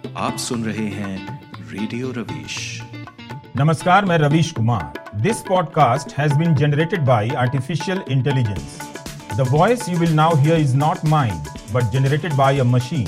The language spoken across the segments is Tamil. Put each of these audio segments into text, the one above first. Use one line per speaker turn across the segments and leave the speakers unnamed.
आप सुन रहे हैं रेडियो रवीश
नमस्कार मैं Ravish Kumar this podcast has been generated by artificial intelligence the voice you will now hear is not mind but generated by a machine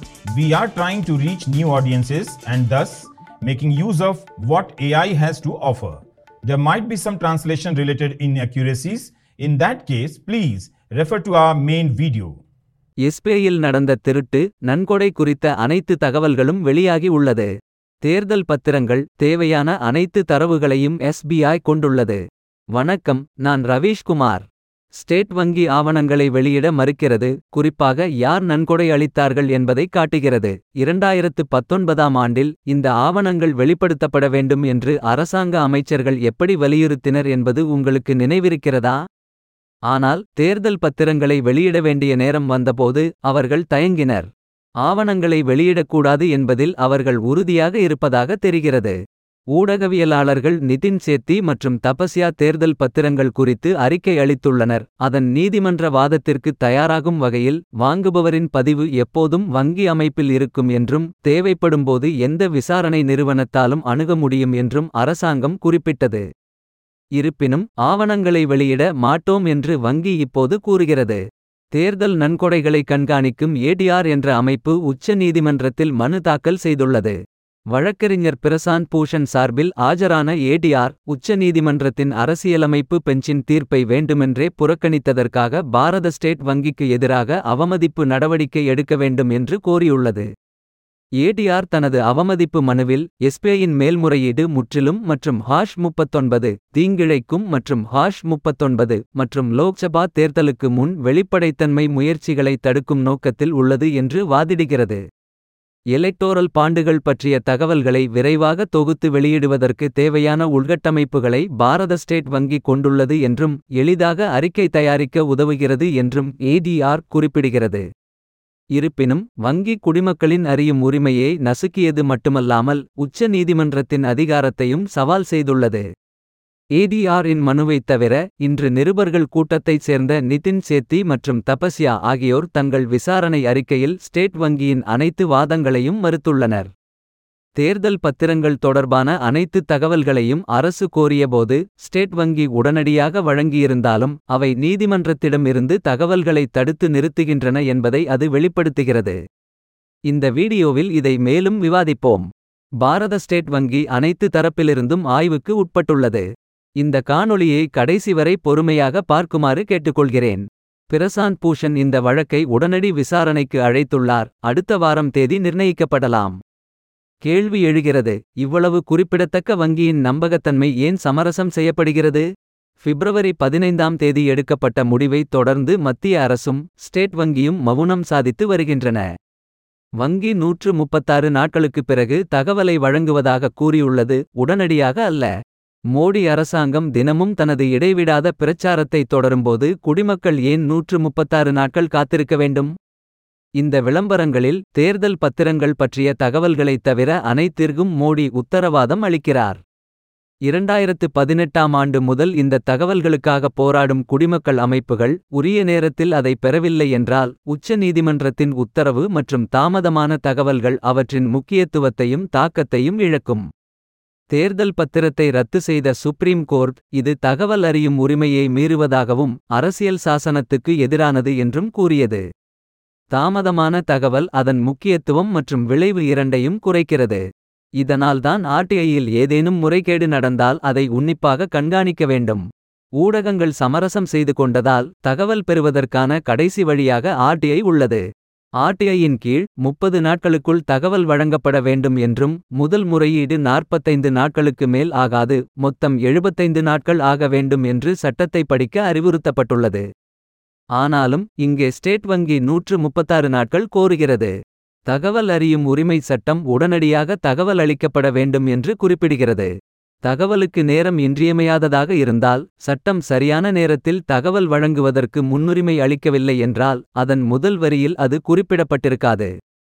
we are trying to reach new audiences and thus making use of what AI has to offer. There might be some translation related inaccuracies. In that case, please refer to our main video.
எஸ்பிஐயில் நடந்த திருட்டு நன்கொடை குறித்த அனைத்து தகவல்களும் வெளியாகி உள்ளது தேர்தல் பத்திரங்கள் தேவையான அனைத்து தரவுகளையும் எஸ்பிஐ கொண்டுள்ளது வணக்கம் நான் ரவீஷ்குமார் ஸ்டேட் வங்கி ஆவணங்களை வெளியிட மறுக்கிறது குறிப்பாக யார் நன்கொடை அளித்தார்கள் என்பதை காட்டுகிறது இரண்டாயிரத்து பத்தொன்பதாம் ஆண்டில் இந்த ஆவணங்கள் வெளிப்படுத்தப்பட வேண்டும் என்று அரசாங்க அமைச்சர்கள் எப்படி வலியுறுத்தினர் என்பது உங்களுக்கு நினைவிருக்கிறதா ஆனால் தேர்தல் பத்திரங்களை வெளியிட வேண்டிய நேரம் வந்தபோது அவர்கள் தயங்கினர் ஆவணங்களை வெளியிடக்கூடாது என்பதில் அவர்கள் உறுதியாக இருப்பதாக தெரிகிறது ஊடகவியலாளர்கள் நிதின் சேத்தி மற்றும் தபஸ்யா தேர்தல் பத்திரங்கள் குறித்து அறிக்கை அளித்துள்ளனர் அதன் நீதிமன்ற வாதத்திற்கு தயாராகும் வகையில் வாங்குபவரின் பதிவு எப்போதும் வங்கி அமைப்பில் இருக்கும் என்றும் தேவைப்படும்போது எந்த விசாரணை நிறுவனத்தாலும் அணுக முடியும் என்றும் அரசாங்கம் குறிப்பிட்டது இருப்பினும் ஆவணங்களை வெளியிட மாட்டோம் என்று வங்கி இப்போது கூறுகிறது தேர்தல் நன்கொடைகளை கண்காணிக்கும் ஏடிஆர் என்ற அமைப்பு உச்ச நீதிமன்றத்தில் மனு தாக்கல் செய்துள்ளது வழக்கறிஞர் பிரசாந்த் பூஷன் சார்பில் ஆஜரான ஏடிஆர் உச்ச நீதிமன்றத்தின் அரசியலமைப்பு பெஞ்சின் தீர்ப்பை வேண்டுமென்றே புறக்கணித்ததற்காக பாரத ஸ்டேட் வங்கிக்கு எதிராக அவமதிப்பு நடவடிக்கை எடுக்க வேண்டும் என்று கோரியுள்ளது ஏடிஆர் தனது அவமதிப்பு மனுவில் எஸ்பிஐயின் மேல்முறையீடு முற்றிலும் மற்றும் ஹாஷ் முப்பத்தொன்பது தீங்கிழைக்கும் மற்றும் ஹாஷ் முப்பத்தொன்பது மற்றும் லோக்சபா தேர்தலுக்கு முன் வெளிப்படைத்தன்மை முயற்சிகளை தடுக்கும் நோக்கத்தில் உள்ளது என்று வாதிடுகிறது எலெக்டோரல் பாண்டுகள் பற்றிய தகவல்களை விரைவாக தொகுத்து வெளியிடுவதற்கு தேவையான உள்கட்டமைப்புகளை பாரத ஸ்டேட் வங்கி கொண்டுள்ளது என்றும் எளிதாக அறிக்கை தயாரிக்க உதவுகிறது என்றும் ஏடிஆர் குறிப்பிடுகிறது இருப்பினும் வங்கி குடிமக்களின் அறியும் உரிமையை நசுக்கியது மட்டுமல்லாமல் உச்ச நீதிமன்றத்தின் அதிகாரத்தையும் சவால் செய்துள்ளது ஏடிஆர் இன் மனுவைத் தவிர இன்று நிருபர்கள் கூட்டத்தைச் சேர்ந்த நிதின் சேத்தி மற்றும் தபஸ்யா ஆகியோர் தங்கள் விசாரணை அறிக்கையில் ஸ்டேட் வங்கியின் அனைத்து வாதங்களையும் மறுத்துள்ளனர் தேர்தல் பத்திரங்கள் தொடர்பான அனைத்து தகவல்களையும் அரசு கோரியபோது ஸ்டேட் வங்கி உடனடியாக வழங்கியிருந்தாலும் அவை நீதிமன்றத்திடமிருந்து தகவல்களை தடுத்து நிறுத்துகின்றன என்பதை அது வெளிப்படுத்துகிறது இந்த வீடியோவில் இதை மேலும் விவாதிப்போம் பாரத ஸ்டேட் வங்கி அனைத்து தரப்பிலிருந்தும் ஆய்வுக்கு உட்பட்டுள்ளது இந்த காணொளியை கடைசி வரை பொறுமையாக பார்க்குமாறு கேட்டுக்கொள்கிறேன் பிரசாந்த் பூஷன் இந்த வழக்கை உடனடி விசாரணைக்கு அழைத்துள்ளார் அடுத்த வாரம் தேதி நிர்ணயிக்கப்படலாம் கேள்வி எழுகிறது இவ்வளவு குறிப்பிடத்தக்க வங்கியின் நம்பகத்தன்மை ஏன் சமரசம் செய்யப்படுகிறது பிப்ரவரி பதினைந்தாம் தேதி எடுக்கப்பட்ட முடிவை தொடர்ந்து மத்திய அரசும் ஸ்டேட் வங்கியும் மவுனம் சாதித்து வருகின்றன வங்கி நூற்று முப்பத்தாறு நாட்களுக்குப் பிறகு தகவலை வழங்குவதாக கூறியுள்ளது உடனடியாக அல்ல மோடி அரசாங்கம் தினமும் தனது இடைவிடாத பிரச்சாரத்தை தொடரும்போது குடிமக்கள் ஏன் நூற்று முப்பத்தாறு நாட்கள் காத்திருக்க வேண்டும் இந்த விளம்பரங்களில் தேர்தல் பத்திரங்கள் பற்றிய தகவல்களைத் தவிர அனைத்திற்கும் மோடி உத்தரவாதம் அளிக்கிறார் இரண்டாயிரத்து பதினெட்டாம் ஆண்டு முதல் இந்த தகவல்களுக்காக போராடும் குடிமக்கள் அமைப்புகள் உரிய நேரத்தில் அதை பெறவில்லை என்றால் உச்ச நீதிமன்றத்தின் உத்தரவு மற்றும் தாமதமான தகவல்கள் அவற்றின் முக்கியத்துவத்தையும் தாக்கத்தையும் இழக்கும் தேர்தல் பத்திரத்தை ரத்து செய்த சுப்ரீம் கோர்ட் இது தகவல் அறியும் உரிமையை மீறுவதாகவும் அரசியல் சாசனத்துக்கு எதிரானது என்றும் கூறியது தாமதமான தகவல் அதன் முக்கியத்துவம் மற்றும் விளைவு இரண்டையும் குறைக்கிறது இதனால்தான் ஆர்டிஐயில் ஏதேனும் முறைகேடு நடந்தால் அதை உன்னிப்பாக கண்காணிக்க வேண்டும் ஊடகங்கள் சமரசம் செய்து கொண்டதால் தகவல் பெறுவதற்கான கடைசி வழியாக ஆர்டிஐ உள்ளது ஆர்டிஐயின் கீழ் முப்பது நாட்களுக்குள் தகவல் வழங்கப்பட வேண்டும் என்றும் முதல் முறையீடு நாற்பத்தைந்து நாட்களுக்கு மேல் ஆகாது மொத்தம் எழுபத்தைந்து நாட்கள் ஆக வேண்டும் என்று சட்டத்தை படிக்க அறிவுறுத்தப்பட்டுள்ளது ஆனாலும் இங்கே ஸ்டேட் வங்கி நூற்று முப்பத்தாறு நாட்கள் கோருகிறது தகவல் அறியும் உரிமை சட்டம் உடனடியாக தகவல் அளிக்கப்பட வேண்டும் என்று குறிப்பிடுகிறது தகவலுக்கு நேரம் இன்றியமையாததாக இருந்தால் சட்டம் சரியான நேரத்தில் தகவல் வழங்குவதற்கு முன்னுரிமை அளிக்கவில்லை என்றால் அதன் முதல் வரியில் அது குறிப்பிடப்பட்டிருக்காது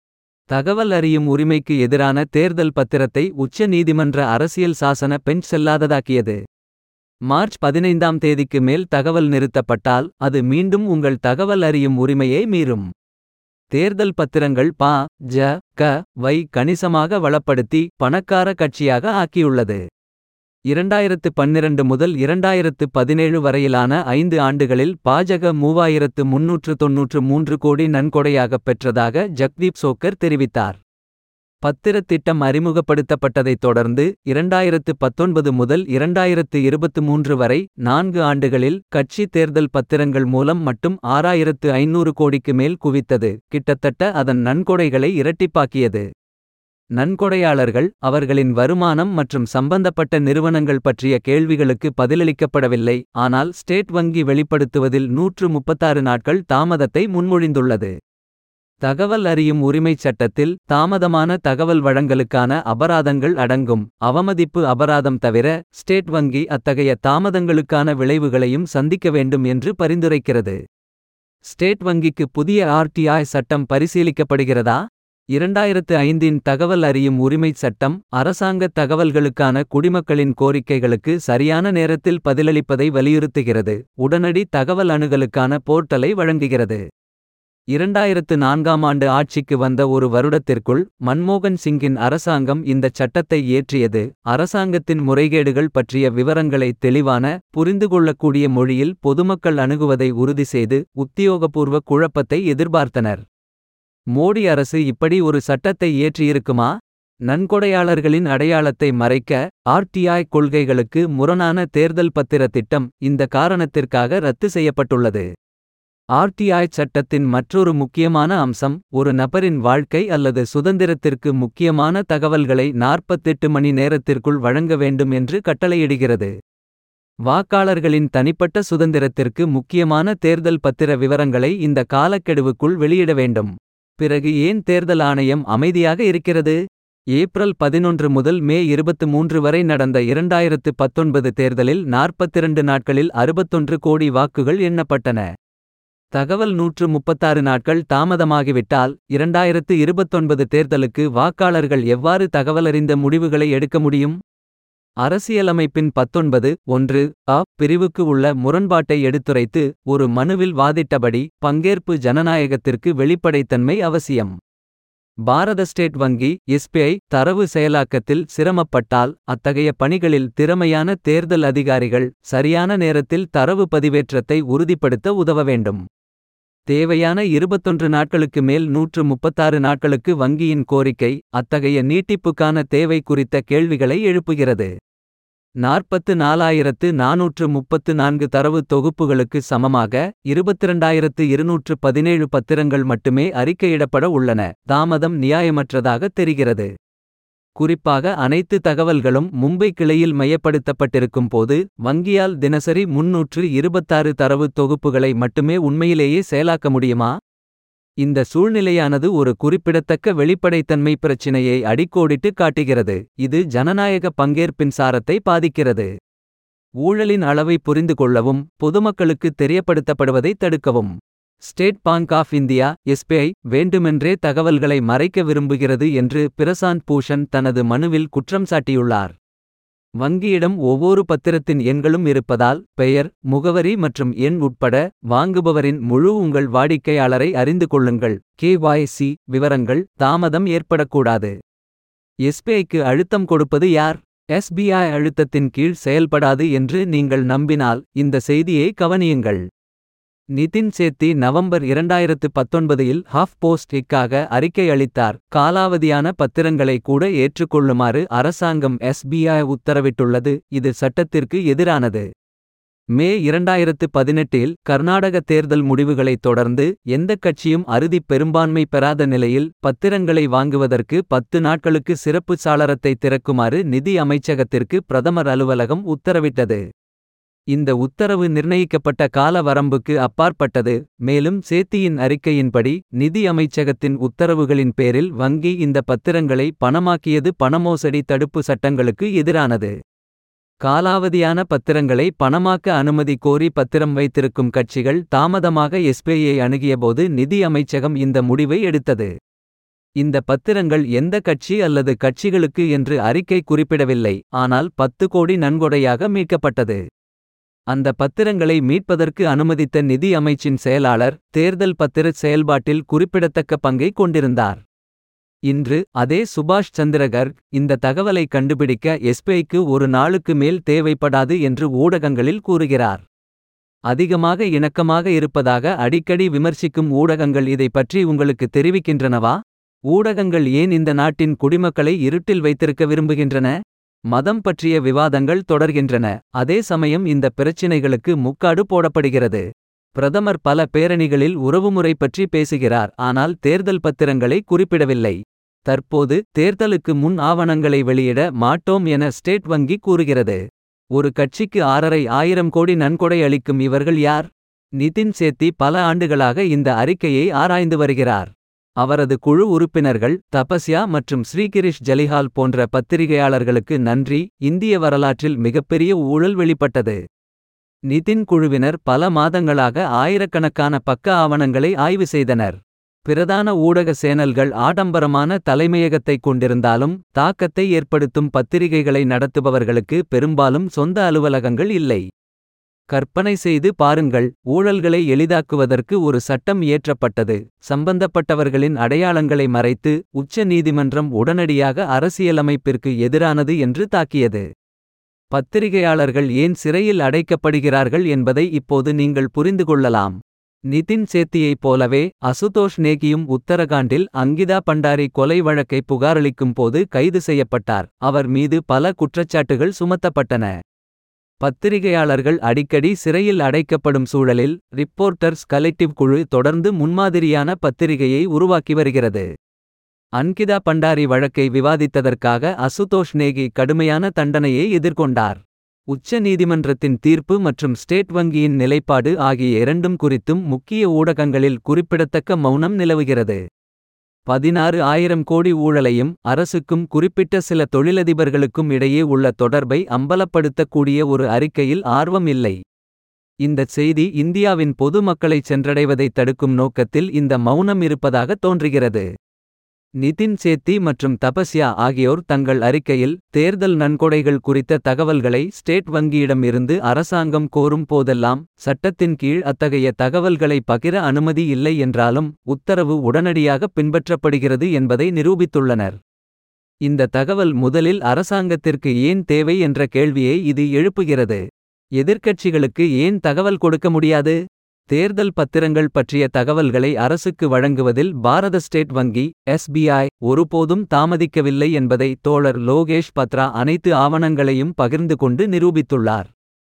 தகவல் அறியும் உரிமைக்கு எதிரான தேர்தல் பத்திரத்தை உச்ச நீதிமன்ற அரசியல் சாசன பெஞ்ச் செல்லாததாக்கியது மார்ச் பதினைந்தாம் தேதிக்கு மேல் தகவல் நிறுத்தப்பட்டால் அது மீண்டும் உங்கள் தகவல் அறியும் உரிமையை மீறும் தேர்தல் பத்திரங்கள் பா ஜ க வை கணிசமாக வளப்படுத்தி பணக்கார கட்சியாக ஆக்கியுள்ளது இரண்டாயிரத்து பன்னிரண்டு முதல் இரண்டாயிரத்து பதினேழு வரையிலான ஐந்து ஆண்டுகளில் பாஜக மூவாயிரத்து முன்னூற்று தொன்னூற்று மூன்று கோடி நன்கொடையாகப் பெற்றதாக ஜக்தீப் சோக்கர் தெரிவித்தார் பத்திரத் திட்டம் அறிமுகப்படுத்தப்பட்டதைத் தொடர்ந்து இரண்டாயிரத்து பத்தொன்பது முதல் இரண்டாயிரத்து இருபத்து மூன்று வரை நான்கு ஆண்டுகளில் கட்சி தேர்தல் பத்திரங்கள் மூலம் மட்டும் ஆறாயிரத்து ஐநூறு கோடிக்கு மேல் குவித்தது கிட்டத்தட்ட அதன் நன்கொடைகளை இரட்டிப்பாக்கியது நன்கொடையாளர்கள் அவர்களின் வருமானம் மற்றும் சம்பந்தப்பட்ட நிறுவனங்கள் பற்றிய கேள்விகளுக்கு பதிலளிக்கப்படவில்லை ஆனால் ஸ்டேட் வங்கி வெளிப்படுத்துவதில் நூற்று முப்பத்தாறு நாட்கள் தாமதத்தை முன்மொழிந்துள்ளது தகவல் அறியும் உரிமைச் சட்டத்தில் தாமதமான தகவல் வழங்கலுக்கான அபராதங்கள் அடங்கும் அவமதிப்பு அபராதம் தவிர ஸ்டேட் வங்கி அத்தகைய தாமதங்களுக்கான விளைவுகளையும் சந்திக்க வேண்டும் என்று பரிந்துரைக்கிறது ஸ்டேட் வங்கிக்கு புதிய ஆர்டிஐ சட்டம் பரிசீலிக்கப்படுகிறதா இரண்டாயிரத்து ஐந்தின் தகவல் அறியும் உரிமைச் சட்டம் அரசாங்க தகவல்களுக்கான குடிமக்களின் கோரிக்கைகளுக்கு சரியான நேரத்தில் பதிலளிப்பதை வலியுறுத்துகிறது உடனடி தகவல் அணுகலுக்கான போர்ட்டலை வழங்குகிறது இரண்டாயிரத்து நான்காம் ஆண்டு ஆட்சிக்கு வந்த ஒரு வருடத்திற்குள் மன்மோகன் சிங்கின் அரசாங்கம் இந்தச் சட்டத்தை இயற்றியது அரசாங்கத்தின் முறைகேடுகள் பற்றிய விவரங்களை தெளிவான புரிந்துகொள்ளக்கூடிய மொழியில் பொதுமக்கள் அணுகுவதை உறுதி செய்து உத்தியோகபூர்வ குழப்பத்தை எதிர்பார்த்தனர் மோடி அரசு இப்படி ஒரு சட்டத்தை இயற்றியிருக்குமா நன்கொடையாளர்களின் அடையாளத்தை மறைக்க ஆர்டிஐ கொள்கைகளுக்கு முரணான தேர்தல் பத்திர திட்டம் இந்த காரணத்திற்காக ரத்து செய்யப்பட்டுள்ளது ஆர்டிஐ சட்டத்தின் மற்றொரு முக்கியமான அம்சம் ஒரு நபரின் வாழ்க்கை அல்லது சுதந்திரத்திற்கு முக்கியமான தகவல்களை நாற்பத்தெட்டு மணி நேரத்திற்குள் வழங்க வேண்டும் என்று கட்டளையிடுகிறது வாக்காளர்களின் தனிப்பட்ட சுதந்திரத்திற்கு முக்கியமான தேர்தல் பத்திர விவரங்களை இந்த காலக்கெடுவுக்குள் வெளியிட வேண்டும் பிறகு ஏன் தேர்தல் ஆணையம் அமைதியாக இருக்கிறது ஏப்ரல் பதினொன்று முதல் மே இருபத்து மூன்று வரை நடந்த இரண்டாயிரத்து பத்தொன்பது தேர்தலில் நாற்பத்திரண்டு நாட்களில் அறுபத்தொன்று கோடி வாக்குகள் எண்ணப்பட்டன தகவல் நூற்று முப்பத்தாறு நாட்கள் தாமதமாகிவிட்டால் இரண்டாயிரத்து இருபத்தொன்பது தேர்தலுக்கு வாக்காளர்கள் எவ்வாறு தகவலறிந்த முடிவுகளை எடுக்க முடியும் அரசியலமைப்பின் பத்தொன்பது ஒன்று அ பிரிவுக்கு உள்ள முரண்பாட்டை எடுத்துரைத்து ஒரு மனுவில் வாதிட்டபடி பங்கேற்பு ஜனநாயகத்திற்கு வெளிப்படைத்தன்மை அவசியம் பாரத ஸ்டேட் வங்கி எஸ்பிஐ தரவு செயலாக்கத்தில் சிரமப்பட்டால் அத்தகைய பணிகளில் திறமையான தேர்தல் அதிகாரிகள் சரியான நேரத்தில் தரவு பதிவேற்றத்தை உறுதிப்படுத்த உதவ வேண்டும் தேவையான இருபத்தொன்று நாட்களுக்கு மேல் நூற்று முப்பத்தாறு நாட்களுக்கு வங்கியின் கோரிக்கை அத்தகைய நீட்டிப்புக்கான தேவை குறித்த கேள்விகளை எழுப்புகிறது நாற்பத்து நாலாயிரத்து நாநூற்று முப்பத்து நான்கு தரவு தொகுப்புகளுக்கு சமமாக இருபத்திரண்டாயிரத்து இருநூற்று பதினேழு பத்திரங்கள் மட்டுமே அறிக்கையிடப்பட உள்ளன தாமதம் நியாயமற்றதாக தெரிகிறது குறிப்பாக அனைத்து தகவல்களும் மும்பை கிளையில் மையப்படுத்தப்பட்டிருக்கும் போது வங்கியால் தினசரி முன்னூற்று இருபத்தாறு தரவு தொகுப்புகளை மட்டுமே உண்மையிலேயே செயலாக்க முடியுமா இந்த சூழ்நிலையானது ஒரு குறிப்பிடத்தக்க வெளிப்படைத்தன்மை பிரச்சினையை அடிக்கோடிட்டு காட்டுகிறது இது ஜனநாயக பங்கேற்பின் சாரத்தை பாதிக்கிறது ஊழலின் அளவை புரிந்து கொள்ளவும் பொதுமக்களுக்கு தெரியப்படுத்தப்படுவதை தடுக்கவும் State Bank of India SBI வேண்டுமென்றே தகவல்களை மறைக்க விரும்புகிறது என்று பிரசாந்த் பூஷன் தனது மனுவில் குற்றம் சாட்டியுள்ளார் வங்கியிடம் ஒவ்வொரு பத்திரத்தின் எண்களும் இருப்பதால் பெயர் முகவரி மற்றும் எண் உட்பட வாங்குபவரின் முழு உங்கள் வாடிக்கையாளரை அறிந்து கொள்ளுங்கள் கேஒய்சி விவரங்கள் தாமதம் ஏற்படக்கூடாது எஸ்பிஐக்கு அழுத்தம் கொடுப்பது யார் எஸ்பிஐ அழுத்தத்தின் கீழ் செயல்படாது என்று நீங்கள் நம்பினால் இந்த செய்தியை கவனியுங்கள் நிதின் சேத்தி நவம்பர் இரண்டாயிரத்து பத்தொன்பதில் ஹாஃப் போஸ்ட் இக்காக அறிக்கை அளித்தார் காலாவதியான பத்திரங்களை கூட ஏற்றுக்கொள்ளுமாறு அரசாங்கம் எஸ்பிஐ உத்தரவிட்டுள்ளது இது சட்டத்திற்கு எதிரானது மே இரண்டாயிரத்து பதினெட்டில் கர்நாடக தேர்தல் முடிவுகளைத் தொடர்ந்து எந்தக் கட்சியும் அறுதிப் பெரும்பான்மை பெறாத நிலையில் பத்திரங்களை வாங்குவதற்கு பத்து நாட்களுக்கு சிறப்பு சாளரத்தை திறக்குமாறு நிதி அமைச்சகத்திற்கு பிரதமர் அலுவலகம் உத்தரவிட்டது இந்த உத்தரவு நிர்ணயிக்கப்பட்ட கால வரம்புக்கு அப்பாற்பட்டது மேலும் சேத்தியின் அறிக்கையின்படி நிதி அமைச்சகத்தின் உத்தரவுகளின் பேரில் வங்கி இந்த பத்திரங்களை பணமாக்கியது பணமோசடி தடுப்பு சட்டங்களுக்கு எதிரானது காலாவதியான பத்திரங்களை பணமாக்க அனுமதி கோரி பத்திரம் வைத்திருக்கும் கட்சிகள் தாமதமாக எஸ்பிஐயை அணுகியபோது நிதி அமைச்சகம் இந்த முடிவை எடுத்தது இந்த பத்திரங்கள் எந்த கட்சி அல்லது கட்சிகளுக்கு என்று அறிக்கை குறிப்பிடவில்லை ஆனால் பத்து கோடி நன்கொடையாக மீட்கப்பட்டது அந்த பத்திரங்களை மீட்பதற்கு அனுமதித்த நிதி அமைச்சின் செயலாளர் தேர்தல் பத்திர செயல்பாட்டில் குறிப்பிடத்தக்க பங்கை கொண்டிருந்தார் இன்று அதே சுபாஷ் சந்திர கர்க் இந்த தகவலை கண்டுபிடிக்க எஸ்பிஐக்கு ஒரு நாளுக்கு மேல் தேவைப்படாது என்று ஊடகங்களில் கூறுகிறார் அதிகமாக இணக்கமாக இருப்பதாக அடிக்கடி விமர்சிக்கும் ஊடகங்கள் இதை பற்றி உங்களுக்கு தெரிவிக்கின்றனவா ஊடகங்கள் ஏன் இந்த நாட்டின் குடிமக்களை இருட்டில் வைத்திருக்க விரும்புகின்றன மதம் பற்றிய விவாதங்கள் தொடர்கின்றன அதே சமயம் இந்த பிரச்சினைகளுக்கு முக்காடு போடப்படுகிறது பிரதமர் பல பேரணிகளில் உறவுமுறை பற்றி பேசுகிறார் ஆனால் தேர்தல் பத்திரங்களை குறிப்பிடவில்லை தற்போது தேர்தலுக்கு முன் ஆவணங்களை வெளியிட மாட்டோம் என ஸ்டேட் வங்கி கூறுகிறது ஒரு கட்சிக்கு ஆறரை ஆயிரம் கோடி நன்கொடை அளிக்கும் இவர்கள் யார் நிதின் சேத்தி பல ஆண்டுகளாக இந்த அறிக்கையை ஆராய்ந்து வருகிறார் அவரது குழு உறுப்பினர்கள் தபஸ்யா மற்றும் ஸ்ரீகிரிஷ் ஜலிஹால் போன்ற பத்திரிகையாளர்களுக்கு நன்றி இந்திய வரலாற்றில் மிகப்பெரிய ஊழல் வெளிப்பட்டது நிதின் குழுவினர் பல மாதங்களாக ஆயிரக்கணக்கான பக்க ஆவணங்களை ஆய்வு செய்தனர் பிரதான ஊடக சேனல்கள் ஆடம்பரமான தலைமையகத்தைக் கொண்டிருந்தாலும் தாக்கத்தை ஏற்படுத்தும் பத்திரிகைகளை நடத்துபவர்களுக்கு பெரும்பாலும் சொந்த அலுவலகங்கள் இல்லை கற்பனை செய்து பாருங்கள் ஊழல்களை எளிதாக்குவதற்கு ஒரு சட்டம் இயற்றப்பட்டது சம்பந்தப்பட்டவர்களின் அடையாளங்களை மறைத்து உச்ச நீதிமன்றம் உடனடியாக அரசியலமைப்பிற்கு எதிரானது என்று தாக்கியது பத்திரிகையாளர்கள் ஏன் சிறையில் அடைக்கப்படுகிறார்கள் என்பதை இப்போது நீங்கள் புரிந்து கொள்ளலாம் நிதின் சேத்தியைப் போலவே அசுதோஷ் நேகியும் உத்தரகாண்டில் அங்கிதா பண்டாரி கொலை வழக்கை புகாரளிக்கும் போது கைது செய்யப்பட்டார் அவர் மீது பல குற்றச்சாட்டுகள் சுமத்தப்பட்டன பத்திரிகையாளர்கள் அடிக்கடி சிறையில் அடைக்கப்படும் சூழலில் ரிப்போர்ட்டர்ஸ் கலெக்டிவ் குழு தொடர்ந்து முன்மாதிரியான பத்திரிகையை உருவாக்கி வருகிறது அன்கிதா பண்டாரி வழக்கை விவாதித்ததற்காக அசுதோஷ் நேகி கடுமையான தண்டனையை எதிர்கொண்டார் உச்ச நீதிமன்றத்தின் தீர்ப்பு மற்றும் ஸ்டேட் வங்கியின் நிலைப்பாடு ஆகிய இரண்டும் குறித்தும் முக்கிய ஊடகங்களில் குறிப்பிடத்தக்க மௌனம் நிலவுகிறது பதினாறு ஆயிரம் கோடி ஊழலையும் அரசுக்கும் குறிப்பிட்ட சில தொழிலதிபர்களுக்கும் இடையே உள்ள தொடர்பை அம்பலப்படுத்தக்கூடிய ஒரு அறிக்கையில் ஆர்வம் இல்லை இந்தச் செய்தி இந்தியாவின் பொது மக்களைச் சென்றடைவதைத் தடுக்கும் நோக்கத்தில் இந்த மௌனம் இருப்பதாக தோன்றுகிறது நிதின் சேத்தி மற்றும் தபஸ்யா ஆகியோர் தங்கள் அறிக்கையில் தேர்தல் நன்கொடைகள் குறித்த தகவல்களை ஸ்டேட் வங்கியிடம் இருந்து அரசாங்கம் கோரும் போதெல்லாம் சட்டத்தின் கீழ் அத்தகைய தகவல்களை பகிர அனுமதி இல்லை என்றாலும் உத்தரவு உடனடியாக பின்பற்றப்படுகிறது என்பதை நிரூபித்துள்ளனர் இந்த தகவல் முதலில் அரசாங்கத்திற்கு ஏன் தேவை என்ற கேள்வியை இது எழுப்புகிறது எதிர்க்கட்சிகளுக்கு ஏன் தகவல் கொடுக்க முடியாது தேர்தல் பத்திரங்கள் பற்றிய தகவல்களை அரசுக்கு வழங்குவதில் பாரத ஸ்டேட் வங்கி எஸ்பிஐ ஒருபோதும் தாமதிக்கவில்லை என்பதை தோழர் லோகேஷ் பத்ரா அனைத்து ஆவணங்களையும் பகிர்ந்து கொண்டு நிரூபித்துள்ளார்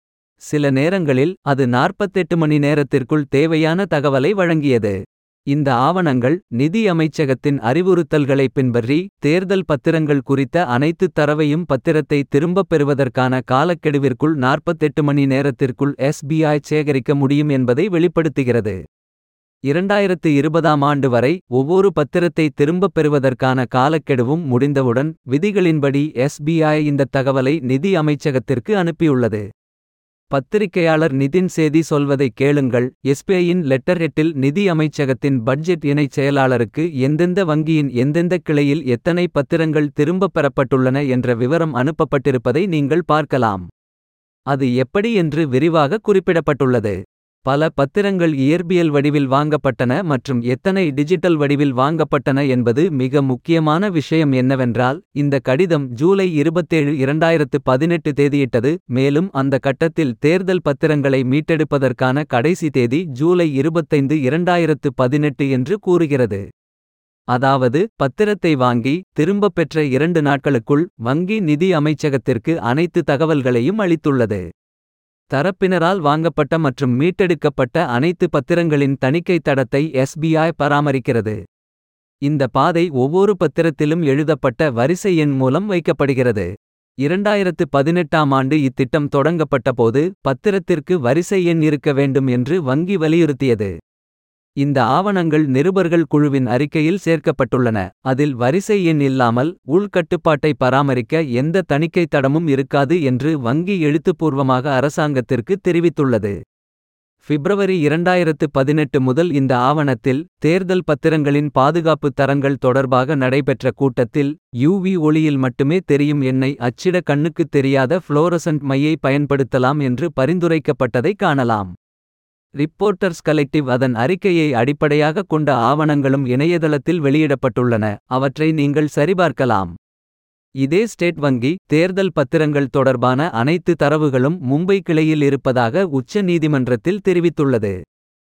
சில நேரங்களில் அது 48 மணி நேரத்திற்குள் தேவையான தகவலை வழங்கியது இந்த ஆவணங்கள் நிதி அமைச்சகத்தின் அறிவுறுத்தல்களை பின்பற்றி தேர்தல் பத்திரங்கள் குறித்த அனைத்து தரவையும் பத்திரத்தை திரும்பப் பெறுவதற்கான காலக்கெடுவிற்குள் 48 மணி நேரத்திற்குள் எஸ்பிஐ சேகரிக்க முடியும் என்பதை வெளிப்படுத்துகிறது இரண்டாயிரத்து இருபதாம் ஆண்டு வரை ஒவ்வொரு பத்திரத்தை திரும்பப் பெறுவதற்கான காலக்கெடுவும் முடிந்தவுடன் விதிகளின்படி எஸ்பிஐ இந்த தகவலை நிதி அமைச்சகத்திற்கு அனுப்பியுள்ளது பத்திரிகையாளர் நிதின் சேதி சொல்வதை கேளுங்கள் எஸ்பிஐயின் லெட்டர் ஹெட்டில் நிதி அமைச்சகத்தின் பட்ஜெட் இணைச் செயலாளருக்கு எந்தெந்த வங்கியின் எந்தெந்த கிளையில் எத்தனை பத்திரங்கள் திரும்பப் பெறப்பட்டுள்ளன என்ற விவரம் அனுப்பப்பட்டிருப்பதை நீங்கள் பார்க்கலாம் அது எப்படி என்று விரிவாக குறிப்பிடப்பட்டுள்ளது பல பத்திரங்கள் இயற்பியல் வடிவில் வாங்கப்பட்டன மற்றும் எத்தனை டிஜிட்டல் வடிவில் வாங்கப்பட்டன என்பது மிக முக்கியமான விஷயம் என்னவென்றால் இந்த கடிதம் ஜூலை இருபத்தேழு இரண்டாயிரத்து பதினெட்டு தேதியிட்டது மேலும் அந்த கட்டத்தில் தேர்தல் பத்திரங்களை மீட்டெடுப்பதற்கான கடைசி தேதி ஜூலை இருபத்தைந்து இரண்டாயிரத்து பதினெட்டு என்று கூறுகிறது அதாவது பத்திரத்தை வாங்கி திரும்பப் பெற்ற இரண்டு நாட்களுக்குள் வங்கி நிதி அமைச்சகத்திற்கு அனைத்து தகவல்களையும் அளித்துள்ளது தரப்பினரால் வாங்கப்பட்ட மற்றும் மீட்டெடுக்கப்பட்ட அனைத்து பத்திரங்களின் தணிக்கை தடத்தை எஸ்பிஐ பராமரிக்கிறது இந்த பாதை ஒவ்வொரு பத்திரத்திலும் எழுதப்பட்ட வரிசை எண் மூலம் வைக்கப்படுகிறது இரண்டாயிரத்து பதினெட்டாம் ஆண்டு இத்திட்டம் தொடங்கப்பட்டபோது பத்திரத்திற்கு வரிசை எண் இருக்க வேண்டும் என்று வங்கி வலியுறுத்தியது இந்த ஆவணங்கள் நிருபர்கள் குழுவின் அறிக்கையில் சேர்க்கப்பட்டுள்ளன அதில் வரிசை எண் இல்லாமல் உள்கட்டுப்பாட்டை பராமரிக்க எந்த தணிக்கை தடமும் இருக்காது என்று வங்கி எழுத்துப்பூர்வமாக அரசாங்கத்திற்கு தெரிவித்துள்ளது பிப்ரவரி இரண்டாயிரத்து பதினெட்டு முதல் இந்த ஆவணத்தில் தேர்தல் பத்திரங்களின் பாதுகாப்பு தரங்கள் தொடர்பாக நடைபெற்ற கூட்டத்தில் யூவி ஒளியில் மட்டுமே தெரியும் எண்ணெய் அச்சிட கண்ணுக்குத் தெரியாத ஃப்ளோரசன்ட் மையை பயன்படுத்தலாம் என்று பரிந்துரைக்கப்பட்டதை காணலாம் ரிப்போர்ட்டர்ஸ் கலெக்டிவ் அதன் அறிக்கையை அடிப்படையாகக் கொண்ட ஆவணங்களும் இணையதளத்தில் வெளியிடப்பட்டுள்ளன அவற்றை நீங்கள் சரிபார்க்கலாம் இதே ஸ்டேட் வங்கி தேர்தல் பத்திரங்கள் தொடர்பான அனைத்து தரவுகளும் மும்பை கிளையில் இருப்பதாக உச்ச நீதிமன்றத்தில் தெரிவித்துள்ளது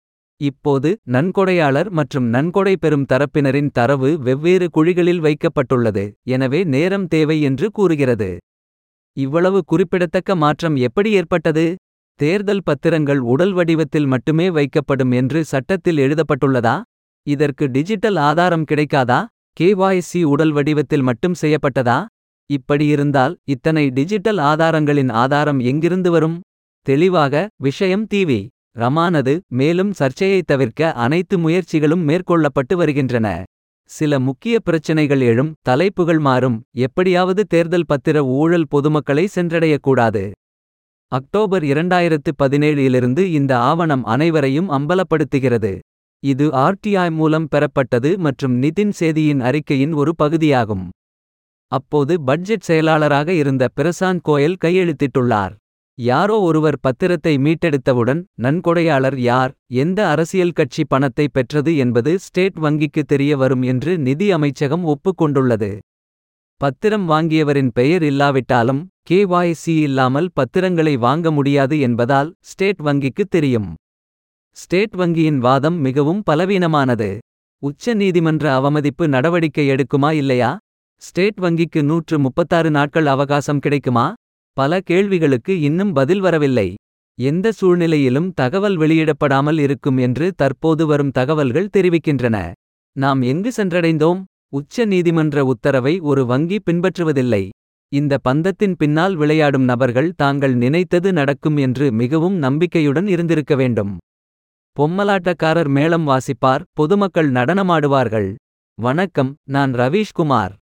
இப்போது நன்கொடையாளர் மற்றும் நன்கொடை பெறும் தரப்பினரின் தரவு வெவ்வேறு குழிகளில் வைக்கப்பட்டுள்ளது எனவே நேரம் தேவை என்று கூறுகிறது இவ்வளவு குறிப்பிடத்தக்க மாற்றம் எப்படி ஏற்பட்டது தேர்தல் பத்திரங்கள் உடல் வடிவத்தில் மட்டுமே வைக்கப்படும் என்று சட்டத்தில் எழுதப்பட்டுள்ளதா இதற்கு டிஜிட்டல் ஆதாரம் கிடைக்காதா கேவாய்சி உடல் வடிவத்தில் மட்டும் செய்யப்பட்டதா இப்படியிருந்தால் இத்தனை டிஜிட்டல் ஆதாரங்களின் ஆதாரம் எங்கிருந்து வரும் தெளிவாக விஷயம் தீவி ரமானது மேலும் சர்ச்சையைத் தவிர்க்க அனைத்து முயற்சிகளும் மேற்கொள்ளப்பட்டு வருகின்றன சில முக்கிய பிரச்சினைகள் எழும் தலைப்புகள் மாறும் எப்படியாவது தேர்தல் பத்திர ஊழல் பொதுமக்களை சென்றடையக்கூடாது அக்டோபர் இரண்டாயிரத்து பதினேழிலிருந்து இந்த ஆவணம் அனைவரையும் அம்பலப்படுத்துகிறது இது ஆர்டிஐ மூலம் பெறப்பட்டது மற்றும் நிதின் சேதியின் அறிக்கையின் ஒரு பகுதியாகும் அப்போது பட்ஜெட் செயலாளராக இருந்த பிரசாந்த் கோயல் கையெழுத்திட்டுள்ளார் யாரோ ஒருவர் பத்திரத்தை மீட்டெடுத்தவுடன் நன்கொடையாளர் யார் எந்த அரசியல் கட்சி பணத்தை பெற்றது என்பது ஸ்டேட் வங்கிக்கு தெரிய வரும் என்று நிதி அமைச்சகம் ஒப்புக்கொண்டுள்ளது பத்திரம் வாங்கியவரின் பெயர் இல்லாவிட்டாலும் கேவாய்சி இல்லாமல் பத்திரங்களை வாங்க முடியாது என்பதால் ஸ்டேட் வங்கிக்கு தெரியும் ஸ்டேட் வங்கியின் வாதம் மிகவும் பலவீனமானது உச்ச நீதிமன்ற அவமதிப்பு நடவடிக்கை எடுக்குமா இல்லையா ஸ்டேட் வங்கிக்கு நூற்று முப்பத்தாறு நாட்கள் அவகாசம் கிடைக்குமா பல கேள்விகளுக்கு இன்னும் பதில் வரவில்லை எந்த சூழ்நிலையிலும் தகவல் வெளியிடப்படாமல் இருக்கும் என்று தற்போது வரும் தகவல்கள் தெரிவிக்கின்றன நாம் எங்கு சென்றடைந்தோம் உச்ச நீதிமன்ற உத்தரவை ஒரு வங்கி பின்பற்றுவதில்லை இந்த பந்தத்தின் பின்னால் விளையாடும் நபர்கள் தாங்கள் நினைத்தது நடக்கும் என்று மிகவும் நம்பிக்கையுடன் இருந்திருக்க வேண்டும் பொம்மலாட்டக்காரர் மேளம் வாசிப்பார் பொதுமக்கள் நடனமாடுவார்கள் வணக்கம் நான் ரவீஷ்குமார்